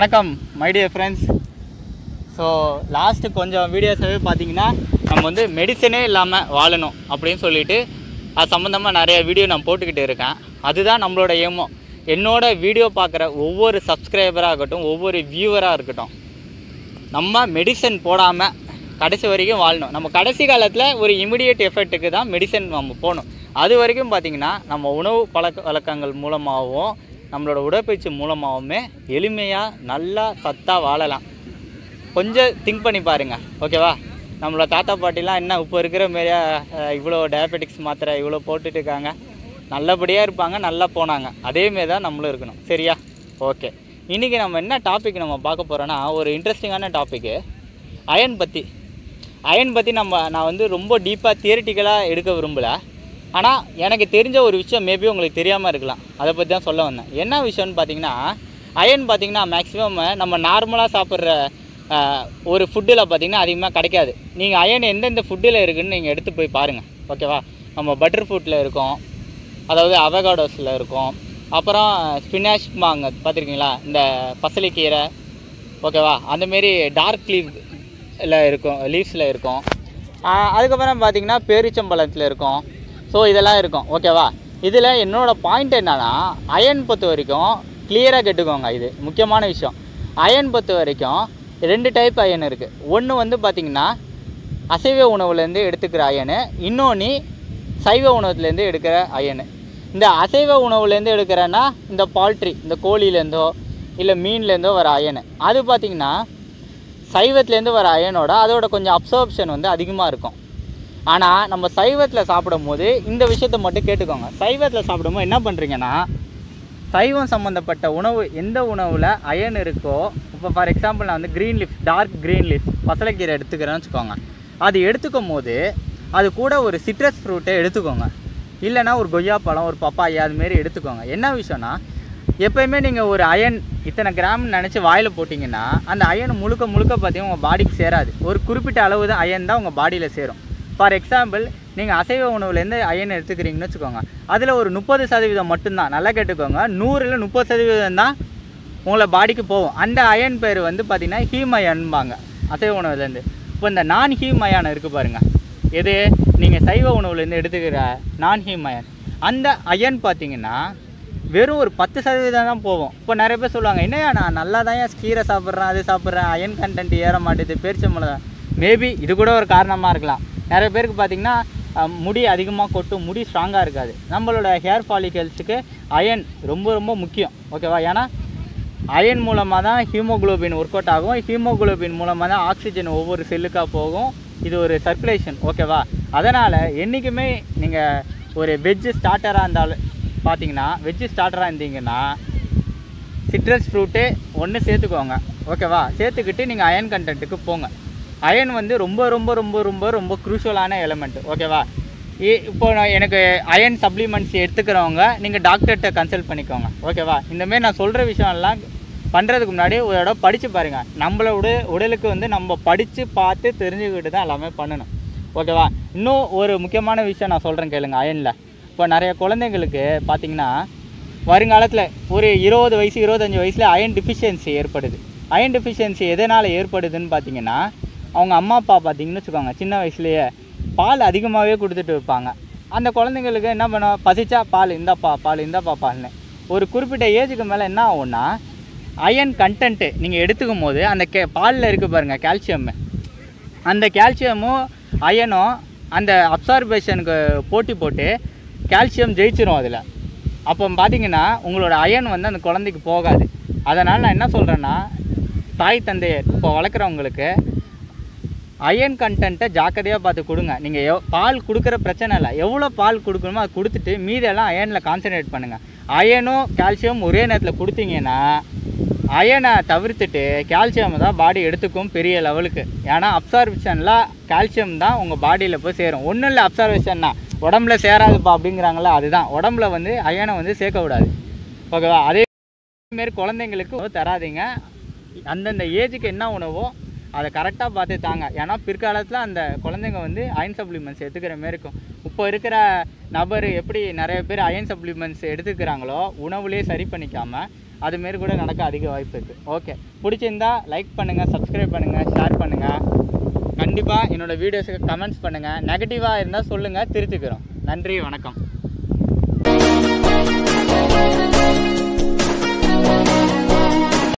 வணக்கம் my dear friends so last கொஞ்சம் வீடியோஸாகவே பார்த்தீங்கன்னா நம்ம வந்து மெடிசனே இல்லாமல் வாழணும் அப்படின்னு சொல்லிட்டு அது சம்மந்தமாக நிறைய வீடியோ நான் போட்டுக்கிட்டு இருக்கேன் அதுதான் நம்மளோட ஏமோ என்னோட வீடியோ பார்க்குற ஒவ்வொரு சப்ஸ்கிரைபராக இருக்கட்டும் ஒவ்வொரு வியூவராக இருக்கட்டும் நம்ம மெடிசன் போடாமல் கடைசி வரைக்கும் வாழணும் நம்ம கடைசி காலத்தில் ஒரு இமிடியேட் எஃபெக்ட்டுக்கு தான் மெடிசன் நம்ம போகணும் அது வரைக்கும் பார்த்திங்கன்னா நம்ம உணவு பழக்க வழக்கங்கள் மூலமாகவும் நம்மளோட உடற்பயிற்சி மூலமாகவுமே எளிமையாக நல்லா சத்தாக வாழலாம் கொஞ்சம் திங்க் பண்ணி பாருங்கள் ஓகேவா நம்மளோட தாத்தா பாட்டிலாம் என்ன இப்போ இருக்கிற மாரியா அஹ், இவ்வளோ டயபெட்டிக்ஸ் மாத்திரை இவ்வளோ போட்டுட்டு இருக்காங்க நல்லபடியாக இருப்பாங்க நல்லா போனாங்க அதேமாரி தான் நம்மளும் இருக்கணும் சரியா ஓகே இன்றைக்கி நம்ம என்ன டாபிக் நம்ம பார்க்க போகிறோன்னா ஒரு இன்ட்ரெஸ்டிங்கான டாப்பிக்கு அயன் பற்றி அயன் பற்றி நம்ம நான் வந்து ரொம்ப டீப்பாக தியரிட்டிக்கலாக எடுக்க விரும்பலை ஆனால் எனக்கு தெரிஞ்ச ஒரு விஷயம் மேபி உங்களுக்கு தெரியாமல் இருக்கலாம் அதை பற்றி தான் சொல்ல வந்தேன் என்ன விஷயம்னு பார்த்தீங்கன்னா அயன் பார்த்தீங்கன்னா மேக்ஸிமம் நம்ம நார்மலாக சாப்பிட்ற ஆஹ், ஒரு ஃபுட்டில் பார்த்தீங்கன்னா அதிகமாக கிடைக்காது நீங்கள் அயன் எந்தெந்த ஃபுட்டில் இருக்குன்னு நீங்கள் எடுத்து போய் பாருங்கள் ஓகேவா நம்ம பட்டர் ஃப்ரூட்டில் இருக்கோம் அதாவது அவகாடோஸில் இருக்கும் அப்புறம் ஸ்பினாஷ் மாங்க பார்த்துருக்கீங்களா இந்த பசலிக்கீரை ஓகேவா அந்தமாரி டார்க் லீவ்ல இருக்கும் லீவ்ஸில் இருக்கும் ஆஹ் அதுக்கப்புறம் பார்த்தீங்கன்னா பேரிச்சம்பழத்தில் இருக்கும் ஸோ இதெல்லாம் இருக்கும் ஓகேவா இதில் என்னோடய பாயிண்ட் என்னன்னா அயன் பொறுத்த வரைக்கும் கிளியராக கேட்டுக்கோங்க இது முக்கியமான விஷயம் அயன் பொறுத்த வரைக்கும் ரெண்டு டைப் அயன் இருக்குது ஒன்று வந்து பார்த்திங்கன்னா அசைவ உணவுலேருந்து எடுத்துக்கிற அயனு இன்னொன்று சைவ உணவுலேருந்து எடுக்கிற அயனு இந்த அசைவ உணவுலேருந்து எடுக்கிறேன்னா இந்த பால்ட்ரி இந்த கோழிலேருந்தோ இல்லை மீன்லேருந்தோ வர அயனு அது பார்த்திங்கன்னா சைவத்துலேருந்து வர அயனோட அதோட கொஞ்சம் அப்சர்ப்ஷன் வந்து அதிகமாக இருக்கும் ஆனால் நம்ம சைவத்தில் சாப்பிடும்போது இந்த விஷயத்தை மட்டும் கேட்டுக்கோங்க சைவத்தில் சாப்பிடும்போது என்ன பண்ணுறீங்கன்னா சைவம் சம்மந்தப்பட்ட உணவு எந்த உணவில் அயன் இருக்கோ இப்போ ஃபார் எக்ஸாம்பிள் நான் வந்து green leaf dark green leaf பசலைக்கீரை எடுத்துக்கிறேன்னு வச்சுக்கோங்க அது எடுத்துக்கும் போது அது கூட ஒரு சிட்ரஸ் ஃப்ரூட்டை எடுத்துக்கோங்க இல்லைன்னா ஒரு கொய்யாப்பழம் ஒரு பப்பாயா அதுமாரி எடுத்துக்கோங்க என்ன விஷயம்னா எப்பயுமே நீங்கள் ஒரு அயன் இத்தனை கிராம் நினச்சி வாயில் போட்டிங்கன்னா அந்த அயன் முழுக்க முழுக்க பார்த்தீங்கன்னா உங்கள் பாடிக்கு சேராது ஒரு குறிப்பிட்ட அளவு தான் அயன் தான் உங்கள் பாடியில் சேரும் ஃபார் எக்ஸாம்பிள் நீங்கள் அசைவ உணவுலேருந்து அயன் எடுத்துக்கிறீங்கன்னு வச்சுக்கோங்க அதில் ஒரு முப்பது சதவீதம் மட்டும்தான் நல்லா கேட்டுக்கோங்க நூறில் முப்பது சதவீதம் தான் உங்களை பாடிக்கு போகும் அந்த அயன் பேர் வந்து பார்த்திங்கன்னா ஹீம் அயன்பாங்க அசைவ உணவுலேருந்து இப்போ இந்த நான் ஹீம் அயான் இருக்குது பாருங்கள் எது நீங்கள் சைவ உணவுலேருந்து எடுத்துக்கிற நான் ஹீம் அயன் அந்த அயன் பார்த்தீங்கன்னா வெறும் ஒரு பத்து சதவீதம் தான் போகும் இப்போ நிறைய பேர் சொல்லுவாங்க என்னையா நான் நல்லா தான் ஏன் கீரை சாப்பிட்றேன் அது சாப்பிட்றேன் அயன் கண்டென்ட் ஏற மாட்டேது பேரிச்சம்பழம் மேபி இது கூட ஒரு காரணமாக இருக்கலாம் நிறைய பேருக்கு பார்த்தீங்கன்னா அஹ், முடி அதிகமாக கொட்டும் முடி ஸ்ட்ராங்காக இருக்காது நம்மளோட ஹேர் ஃபாலிகல்ஸுக்கு அயன் ரொம்ப ரொம்ப முக்கியம் ஓகேவா ஏன்னா அயன் மூலமாக தான் ஹீமோகுளோபின் ஒர்க் அவுட் ஆகும் ஹீமோகுளோபின் மூலமாக தான் ஆக்சிஜன் ஒவ்வொரு செல்லுக்காக போகும் இது ஒரு சர்க்குலேஷன் ஓகேவா அதனால் என்றைக்குமே நீங்கள் ஒரு வெஜ்ஜு ஸ்டார்டராக இருந்தாலும் பார்த்தீங்கன்னா வெஜ்ஜு ஸ்டார்டராக இருந்தீங்கன்னா சிட்ரஸ் ஃப்ரூட்டு ஒன்று சேர்த்துக்கோங்க ஓகேவா சேர்த்துக்கிட்டு நீங்கள் அயன் கண்டென்ட்டுக்கு போங்க அயன் வந்து ரொம்ப ரொம்ப ரொம்ப ரொம்ப ரொம்ப குரூஷியலான எலமெண்ட் ஓகேவா இ- இப்போ நான் எனக்கு அயன் சப்ளிமெண்ட்ஸ் எடுத்துக்கிறவங்க நீங்கள் டாக்டர்கிட்ட கன்சல்ட் பண்ணிக்கோங்க ஓகேவா இந்தமாரி நான் சொல்கிற விஷயம்லாம் பண்ணுறதுக்கு முன்னாடி ஒரு இடம் படித்து பாருங்கள் நம்மளோட உடலுக்கு வந்து நம்ம படித்து பார்த்து தெரிஞ்சுக்கிட்டு தான் எல்லாமே பண்ணணும் ஓகேவா இன்னும் ஒரு முக்கியமான விஷயம் நான் சொல்கிறேன் கேளுங்க அயனில் இப்போ நிறைய குழந்தைங்களுக்கு பார்த்தீங்கன்னா வருங்காலத்தில் ஒரு இருபது வயசு இருபத்தஞ்சி வயசில் அயன் டிஃபிஷியன்சி ஏற்படுது அயன் டிஃபிஷியன்சி எதனால் ஏற்படுதுன்னு பார்த்தீங்கன்னா அவங்க அம்மா அப்பா பார்த்தீங்கன்னு வச்சுக்கோங்க சின்ன வயசுலேயே பால் அதிகமாகவே கொடுத்துட்டு இருப்பாங்க அந்த குழந்தைங்களுக்கு என்ன பண்ணுவோம் பசிச்சா பால் இந்தாப்பா பால் இந்தாப்பா பால்னு ஒரு குறிப்பிட்ட ஏஜுக்கு மேலே என்ன ஆகும்னா அயன் கண்டென்ட்டு நீங்கள் எடுத்துக்கும் போது அந்த கே பாலில் இருக்குது பாருங்கள் கால்சியம் அந்த கால்சியமும் அயனும் அந்த அப்சார்பேஷனுக்கு போட்டி போட்டு கால்சியம் ஜெயிச்சிரும் அதில் அப்போ பார்த்தீங்கன்னா உங்களோட அயன் வந்து அந்த குழந்தைக்கு போகாது அதனால் நான் என்ன சொல்கிறேன்னா தாய் தந்தையர் இப்போ வளர்க்குறவங்களுக்கு அயன் கண்டென்ட்டை ஜாக்கிரதையாக பார்த்து கொடுங்க நீங்கள் எவ் பால் கொடுக்குற பிரச்சனை இல்லை எவ்வளோ பால் கொடுக்கணுமோ அதை கொடுத்துட்டு மீதெல்லாம் அயனில் கான்சன்ட்ரேட் பண்ணுங்கள் அயனும் கால்சியம் ஒரே நேரத்தில் கொடுத்தீங்கன்னா அயனை தவிர்த்துட்டு கால்சியம் தான் பாடி எடுத்துக்கும் பெரிய லெவலுக்கு ஏன்னா அப்சார்பேஷனில் கால்சியம் தான் உங்கள் பாடியில் போய் சேரும் ஒன்றும் இல்லை அப்சார்பேஷன்னா உடம்புல சேராதுப்பா அப்படிங்கிறாங்களா அதுதான் உடம்புல வந்து அயனை வந்து சேர்க்க விடாது ஓகேவா அதே மாரி குழந்தைங்களுக்கு உணவு தராதீங்க அந்தந்த ஏஜுக்கு என்ன உணவோ அதை கரெக்டாக பார்த்து தாங்க ஏன்னா பிற்காலத்தில் அந்த குழந்தைங்க வந்து அயன் சப்ளிமெண்ட்ஸ் எடுத்துக்கிற மாரி இருக்கும் இப்போ இருக்கிற நபர் எப்படி நிறைய பேர் அயன் சப்ளிமெண்ட்ஸ் எடுத்துக்கிறாங்களோ உணவுலேயே சரி பண்ணிக்காமல் அதுமாரி கூட நடக்க அதிக வாய்ப்பு இருக்குது ஓகே பிடிச்சிருந்தா லைக் பண்ணுங்கள் சப்ஸ்கிரைப் பண்ணுங்கள் ஷேர் பண்ணுங்கள் கண்டிப்பாக என்னோடய வீடியோஸுக்கு கமெண்ட்ஸ் பண்ணுங்கள் நெகட்டிவாக இருந்தால் சொல்லுங்கள் திருத்திக்கிறோம் நன்றி வணக்கம்